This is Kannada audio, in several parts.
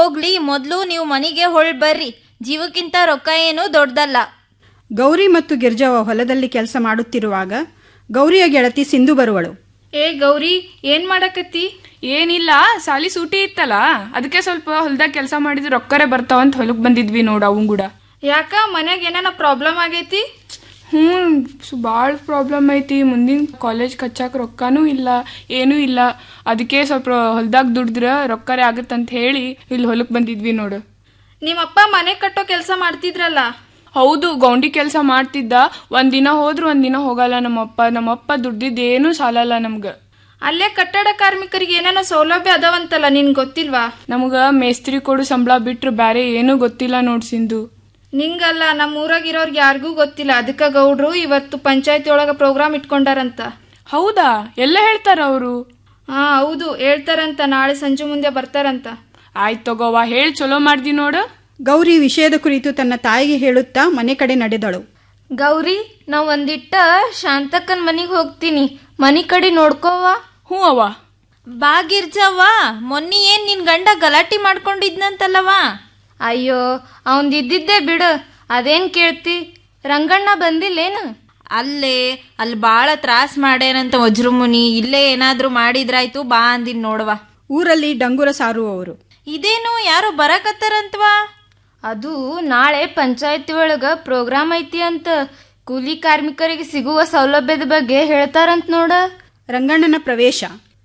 ಹೋಗ್ಲಿ ಮೊದಲು ನೀವು ಮನೆಗೆ ಹೊಳ್ ಬರ್ರಿ ಜೀವಕ್ಕಿಂತ ರೊಕ್ಕ ಏನು ದೊಡ್ಡದಲ್ಲ ಗೌರಿ ಮತ್ತು ಗಿರ್ಜವ್ವ ಹೊಲದಲ್ಲಿ ಕೆಲಸ ಮಾಡುತ್ತಿರುವಾಗ ಗೌರಿಯ ಗೆಳತಿ ಸಿಂಧು ಬರುವಳು ಏ ಗೌರಿ ಏನ್ ಮಾಡಕತ್ತಿ ಏನಿಲ್ಲ ಸಾಲಿ ಸೂಟಿ ಇತ್ತಲ್ಲ ಅದಕ್ಕೆ ಸ್ವಲ್ಪ ಹೊಲ್ದಾಗ ಕೆಲಸ ಮಾಡಿದ್ರೆ ರೊಕ್ಕರೆ ಬರ್ತಾವಂತ ಹೊಲಕ್ ಬಂದಿದ್ವಿ ನೋಡ ಅವಂಗ್ ಕೂಡ ಯಾಕ ಮನ್ಯಾಗ ಏನೇನೋ ಪ್ರಾಬ್ಲಮ್ ಆಗೈತಿ ಹ್ಞೂ ಭಾಳ ಪ್ರಾಬ್ಲಮ್ ಐತಿ ಮುಂದಿನ ಕಾಲೇಜ್ ಕಚ್ಚಾಕ ರೊಕ್ಕನೂ ಇಲ್ಲ ಏನೂ ಇಲ್ಲ ಅದಕ್ಕೆ ಸ್ವಲ್ಪ ಹೊಲ್ದಾಗ ದುಡಿದ್ರೆ ರೊಕ್ಕರೆ ಆಗತ್ತಂತ ಹೇಳಿ ಇಲ್ಲಿ ಹೊಲಕ್ ಬಂದಿದ್ವಿ ನೋಡು ನಿಮ್ಮಪ್ಪ ಮನೆ ಕಟ್ಟೋ ಕೆಲಸ ಮಾಡ್ತಿದ್ರಲ್ಲ ಹೌದು ಗೌಂಡಿ ಕೆಲಸ ಮಾಡ್ತಿದ್ದ ಒಂದಿನ ಹೋದ್ರು ಒಂದಿನ ಹೋಗಲ್ಲ ನಮ್ಮಪ್ಪ ನಮ್ಮಪ್ಪ ದುಡ್ದಿದ್ದೇನು ಸಾಲಲ್ಲ ನಮ್ಗ ಅಲ್ಲೇ ಕಟ್ಟಡ ಕಾರ್ಮಿಕರಿಗೆ ಏನೇನೋ ಸೌಲಭ್ಯ ಅದಾವಂತಲ್ಲ ನಿನ್ ಗೊತ್ತಿಲ್ವಾ ನಮಗ ಮೇಸ್ತ್ರಿ ಕೊಡು ಸಂಬಳ ಬಿಟ್ರೆ ಬ್ಯಾರೆ ಏನೂ ಗೊತ್ತಿಲ್ಲ ನೋಡ್ ಸಿಂಧು ನಿಂಗಲ್ಲ ನಮ್ಮ ಊರಾಗಿರೋರ್ಗೆ ಯಾರಿಗೂ ಗೊತ್ತಿಲ್ಲ ಅದಕ್ಕ ಗೌಡ್ರು ಇವತ್ತು ಪಂಚಾಯತಿ ಒಳಗ ಪ್ರೋಗ್ರಾಮ್ ಇಟ್ಕೊಂಡಾರಂತ ಹೌದಾ ಎಲ್ಲ ಹೇಳ್ತಾರ ಅವರು ಹಾ ಹೌದು ಹೇಳ್ತಾರಂತ ನಾಳೆ ಸಂಜೆ ಮುಂದೆ ಬರ್ತಾರಂತ ಆಯ್ತು ತಗೋವ ಹೇಳಿ ಚಲೋ ಮಾಡ್ದಿ ನೋಡು ಗೌರಿ ವಿಷಯದ ಕುರಿತು ತನ್ನ ತಾಯಿಗೆ ಹೇಳುತ್ತಾ ಮನೆ ಕಡೆ ನಡೆದಳು ಗೌರಿ ನಾ ಒಂದಿಟ್ಟ ಶಾಂತಕ್ಕನ್ ಮನಿಗ್ ಹೋಗ್ತೀನಿ ಮನಿ ಕಡೆ ನೋಡ್ಕೋವ ಹ್ಞೂ ಅವ್ವ ಬಾ ಗಿರ್ಜವ್ವ ಮೊನ್ನೆ ಏನ್ ನಿನ್ ಗಂಡ ಗಲಾಟಿ ಮಾಡ್ಕೊಂಡಿದ್ನಂತಲ್ಲವಾ ಅಯ್ಯೋ ಅವಂದ್ ಇದ್ದಿದ್ದೇ ಬಿಡು ಅದೇನ್ ಕೇಳ್ತಿ ರಂಗಣ್ಣ ಬಂದಿಲ್ಲೇನು ಅಲ್ಲೇ ಅಲ್ಲಿ ಬಾಳ ತ್ರಾಸ್ ಮಾಡ್ಯಾನಂತ ವಜ್ರಮುನಿ ಇಲ್ಲೇ ಏನಾದ್ರೂ ಮಾಡಿದ್ರಾಯ್ತು ಬಾ ಅಂದಿನ್ ನೋಡವಾ ಊರಲ್ಲಿ ಡಂಗುರ ಸಾರುವವರು ಇದೇನು ಯಾರೋ ಬರಕತ್ತಾರಂತವಾ ಅದು ನಾಳೆ ಪಂಚಾಯತಿ ಒಳಗ ಪ್ರೋಗ್ರಾಮ್ ಐತಿ ಅಂತ ಕೂಲಿ ಕಾರ್ಮಿಕರಿಗೆ ಸಿಗುವ ಸೌಲಭ್ಯದ ಬಗ್ಗೆ ಹೇಳ್ತಾರಂತ ನೋಡ ರಂಗಣ್ಣನ ಪ್ರವೇಶ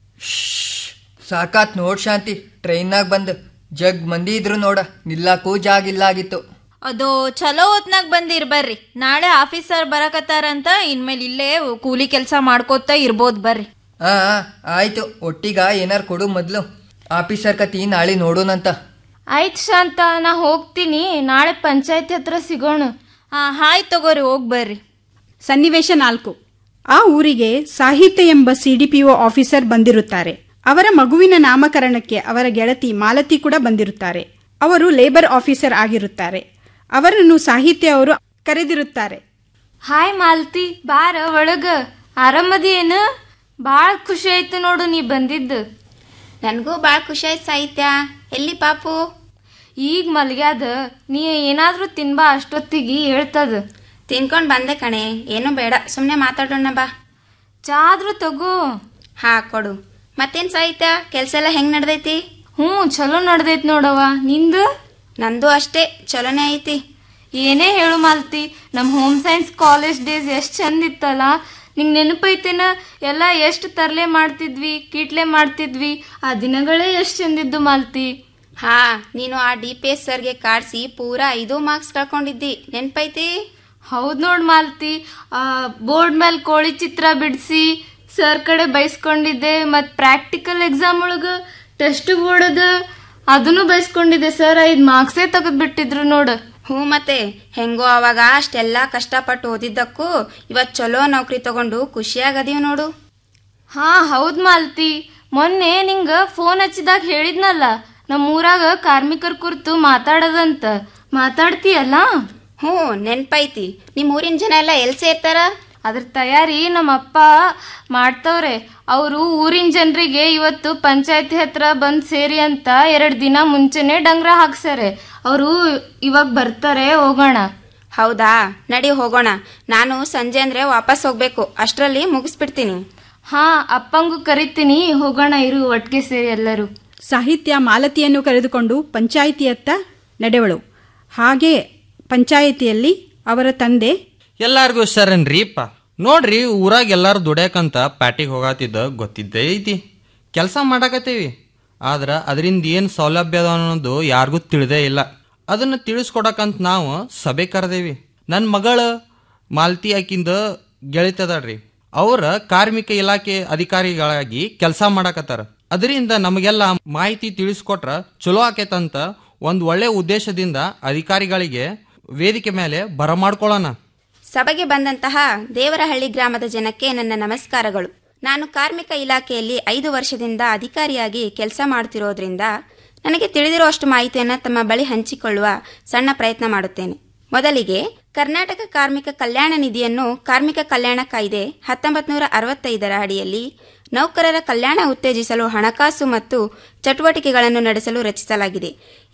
ಸಾಕಾತ್ ನೋಡ್ ಶಾಂತಿ ಟ್ರೈನ್ನಾಗ ಬಂದ್ ಜಗ್ ಮಂದಿ ಇದ್ರು ನೋಡ ನಿಲ್ಲಾಕೂ ಜಾಗ ಇಲ್ಲ ಆಗಿತ್ತು ಅದು ಚಲೋ ಹೊತ್ನಾಗ ಬಂದಿರ್ ಬರ್ರಿ ನಾಳೆ ಆಫೀಸರ್ ಬರಕತ್ತಾರಂತ ಇನ್ಮೇಲೆ ಇಲ್ಲೇ ಕೂಲಿ ಕೆಲಸ ಮಾಡ್ಕೋತ ಇರ್ಬೋದ್ ಬರ್ರಿ ಆ ಆ, ಆಯ್ತು ಒಟ್ಟಿಗ ಏನಾರು ಕೊಡು ಮೊದ್ಲು ಆಫೀಸರ್ ಕತಿ ನಾಳೆ ನೋಡೋಣಂತ ಆಯ್ತು ಶಾಂತ ನಾ ಹೋಗ್ತೀನಿ ನಾಳೆ ಪಂಚಾಯತಿ ಹತ್ರ ಸಿಗೋಣ ಹಾ ಹಾಯ್ ತಗೋರಿ ಹೋಗ್ ಬರ್ರಿ ಸನ್ನಿವೇಶ ನಾಲ್ಕು ಆ ಊರಿಗೆ ಸಾಹಿತ್ಯ ಎಂಬ ಸಿಡಿಪಿಒ ಆಫೀಸರ್ ಬಂದಿರುತ್ತಾರೆ ಅವರ ಮಗುವಿನ ನಾಮಕರಣಕ್ಕೆ ಅವರ ಗೆಳತಿ ಮಾಲತಿ ಕೂಡ ಬಂದಿರುತ್ತಾರೆ ಅವರು ಲೇಬರ್ ಆಫೀಸರ್ ಆಗಿರುತ್ತಾರೆ ಅವರನ್ನು ಸಾಹಿತ್ಯ ಅವರು ಕರೆದಿರುತ್ತಾರೆ ಹಾಯ್ ಮಾಲ್ತಿ ಬಾರ ಒಳಗ ಆರಾಮದಿ ಏನು ಭಾಳ ಖುಷಿ ಆಯ್ತು ನೋಡು ನೀ ಬಂದಿದ್ದು ನನಗೂ ಭಾಳ ಖುಷಿ ಆಯ್ತು ಸಾಹಿತ್ಯ ಎಲ್ಲಿ ಪಾಪು ಈಗ ಮಲ್ಗ್ಯಾದ ನೀ ಏನಾದ್ರೂ ತಿನ್ಬಾ ಅಷ್ಟೊತ್ತಿಗೆ ಹೇಳ್ತದ ತಿನ್ಕೊಂಡು ಬಂದೆ ಕಣೆ ಏನು ಬೇಡ ಸುಮ್ಮನೆ ಮಾತಾಡೋಣ ಬಾ ಚಾ ಆದ್ರೂ ತಗೋ ಹಾ ಕೊಡು ಮತ್ತೇನು ಸಾಹಿತ್ಯ ಕೆಲಸ ಎಲ್ಲ ಹೆಂಗೆ ನಡ್ದೈತಿ ಹ್ಞೂ ಚಲೋ ನಡ್ದೈತ್ ನೋಡವ್ವ ನಿಂದು ನಂದು ಅಷ್ಟೇ ಚಲೋನೇ ಐತಿ ಏನೇ ಹೇಳು ಮಾಲ್ತಿ ನಮ್ಮ ಹೋಮ್ ಸೈನ್ಸ್ ಕಾಲೇಜ್ ಡೇಸ್ ಎಷ್ಟು ಚಂದ ಇತ್ತಲ್ಲ ನಿಂಗೆ ನೆನಪೈತೇನ ಎಲ್ಲ ಎಷ್ಟು ತರಲೆ ಮಾಡ್ತಿದ್ವಿ ಕೀಟ್ಲೆ ಮಾಡ್ತಿದ್ವಿ ಆ ದಿನಗಳೇ ಎಷ್ಟು ಚಂದಿದ್ದು ಮಾಲ್ತಿ ಹಾ ನೀನು ಆ ಡಿ ಪಿ ಎಸ್ ಸರ್ಗೆ ಕಾಡ್ಸಿ ಪೂರಾ ಐದು ಮಾರ್ಕ್ಸ್ ಕಳ್ಕೊಂಡಿದ್ದಿ ನೆನ್ಪೈತಿ ಹೌದ್ ನೋಡ್ ಮಾಲ್ತಿ ಆ ಬೋರ್ಡ್ ಮೇಲೆ ಕೋಳಿ ಚಿತ್ರ ಬಿಡಿಸಿ ಸರ್ ಕಡೆ ಬೈಸ್ಕೊಂಡಿದ್ದೆ ಮತ್ ಪ್ರಾಕ್ಟಿಕಲ್ ಎಕ್ಸಾಮ್ ಒಳಗ ಟೆಸ್ಟ್ ಬೋರ್ಡದ ಅದನ್ನು ಬೈಸ್ಕೊಂಡಿದ್ದೆ ಸರ್ ಐದ್ ಮಾರ್ಕ್ಸೇ ತೆಗೆದ್ ಬಿಟ್ಟಿದ್ರು ನೋಡು ಹ್ಞೂ ಮತ್ತೆ ಹೆಂಗೋ ಅವಾಗ ಅಷ್ಟೆಲ್ಲ ಕಷ್ಟಪಟ್ಟು ಓದಿದ್ದಕ್ಕೂ ಇವತ್ತು ಚಲೋ ನೌಕರಿ ತಗೊಂಡು ಖುಷಿಯಾಗದೀವ್ ನೋಡು ಹಾ ಹೌದ್ ಮಾಲ್ತಿ ಮೊನ್ನೆ ನಿಂಗ ಫೋನ್ ಹಚ್ಚಿದಾಗ ಹೇಳಿದ್ನಲ್ಲ ನಮ್ಮ ಊರಾಗ ಕಾರ್ಮಿಕರ ಕುರಿತು ಮಾತಾಡದಂತ ಮಾತಾಡ್ತೀಯಲ್ಲ ಹ್ಞೂ ನೆನ್ಪೈತಿ ನಿಮ್ಮ ಊರಿನ ಜನ ಎಲ್ಲ ಎಲ್ಲಿ ಸೇರ್ತಾರ ಅದ್ರ ತಯಾರಿ ನಮ್ಮಪ್ಪ ಮಾಡ್ತವ್ರೆ ಅವರು ಊರಿನ ಜನರಿಗೆ ಇವತ್ತು ಪಂಚಾಯತಿ ಹತ್ರ ಬಂದ್ ಸೇರಿ ಅಂತ ಎರಡ್ ದಿನ ಮುಂಚೆನೆ ಡಂಗ್ರ ಹಾಕ್ಸಾರೆ ಅವರು ಇವಾಗ ಬರ್ತಾರೆ ಹೋಗೋಣ ಹೌದಾ ನಡಿ ಹೋಗೋಣ ನಾನು ಸಂಜೆ ಅಂದ್ರೆ ವಾಪಸ್ ಹೋಗ್ಬೇಕು ಅಷ್ಟರಲ್ಲಿ ಮುಗಿಸ್ಬಿಡ್ತೀನಿ ಹಾ ಅಪ್ಪಂಗೂ ಕರಿತೀನಿ ಹೋಗೋಣ ಇರು ಒಟ್ಟಿಗೆ ಸೇರಿ ಎಲ್ಲರೂ ಸಾಹಿತ್ಯ ಮಾಲತಿಯನ್ನು ಕರೆದುಕೊಂಡು ಪಂಚಾಯಿತಿಯತ್ತ ನಡೆವಳು ಹಾಗೆ ಪಂಚಾಯಿತಿಯಲ್ಲಿ ಅವರ ತಂದೆ ಎಲ್ಲಾರ್ಗೂ ಹುಷಾರನ್ರಿಪ್ಪ ನೋಡ್ರಿ ಊರಾಗ ಎಲ್ಲಾರು ದುಡ್ಯಾಕಂತ ಪ್ಯಾಟಿಗೆ ಹೋಗಾತಿದ್ದ ಗೊತ್ತಿದ್ದೇ ಐತಿ ಕೆಲಸ ಮಾಡಾಕತ್ತೀವಿ ಆದ್ರ ಅದರಿಂದ ಏನು ಸೌಲಭ್ಯ ಅದ ಅನ್ನೋದು ಯಾರಿಗೂ ತಿಳಿದೇ ಇಲ್ಲ ಅದನ್ನ ತಿಳಿಸ್ಕೊಡಕಂತ ನಾವು ಸಭೆ ಕರೆದೇವಿ ನನ್ನ ಮಗಳ ಮಾಲ್ತಿ ಆಕಿಂದ ಗೆಳಿತದಾಳ್ರಿ ಅವ್ರ ಕಾರ್ಮಿಕ ಇಲಾಖೆ ಅಧಿಕಾರಿಗಳಾಗಿ ಕೆಲಸ ಮಾಡಾಕತ್ತಾರ ಅದರಿಂದ ನಮಗೆಲ್ಲ ಮಾಹಿತಿ ತಿಳಿಸ್ಕೊಟ್ರ ಚಲೋ ಆಕೇತಂತ ಒಂದು ಒಳ್ಳೆ ಉದ್ದೇಶದಿಂದ ಅಧಿಕಾರಿಗಳಿಗೆ ವೇದಿಕೆ ಮೇಲೆ ಬರಮಾಡ್ಕೊಳ್ಳೋಣ ಸಭೆಗೆ ಬಂದಂತಹ ದೇವರಹಳ್ಳಿ ಗ್ರಾಮದ ಜನಕ್ಕೆ ನನ್ನ ನಮಸ್ಕಾರಗಳು ನಾನು ಕಾರ್ಮಿಕ ಇಲಾಖೆಯಲ್ಲಿ ಐದು ವರ್ಷದಿಂದ ಅಧಿಕಾರಿಯಾಗಿ ಕೆಲಸ ಮಾಡ್ತಿರೋದ್ರಿಂದ ನನಗೆ ತಿಳಿದಿರುವಷ್ಟು ಮಾಹಿತಿಯನ್ನು ತಮ್ಮ ಬಳಿ ಹಂಚಿಕೊಳ್ಳುವ ಸಣ್ಣ ಪ್ರಯತ್ನ ಮಾಡುತ್ತೇನೆ ಮೊದಲಿಗೆ ಕರ್ನಾಟಕ ಕಾರ್ಮಿಕ ಕಲ್ಯಾಣ ನಿಧಿಯನ್ನು ಕಾರ್ಮಿಕ ಕಲ್ಯಾಣ ಕಾಯ್ದೆ ಹತ್ತೊಂಬತ್ತು ನೂರ ಅರವತ್ತೈದರ ಅಡಿಯಲ್ಲಿ ನೌಕರರ ಕಲ್ಯಾಣ ಉತ್ತೇಜಿಸಲು ಹಣಕಾಸು ಮತ್ತು ಚಟುವಟಿಕೆಗಳನ್ನು ನಡೆಸಲು ರಚಿಸಲಾಗಿದೆ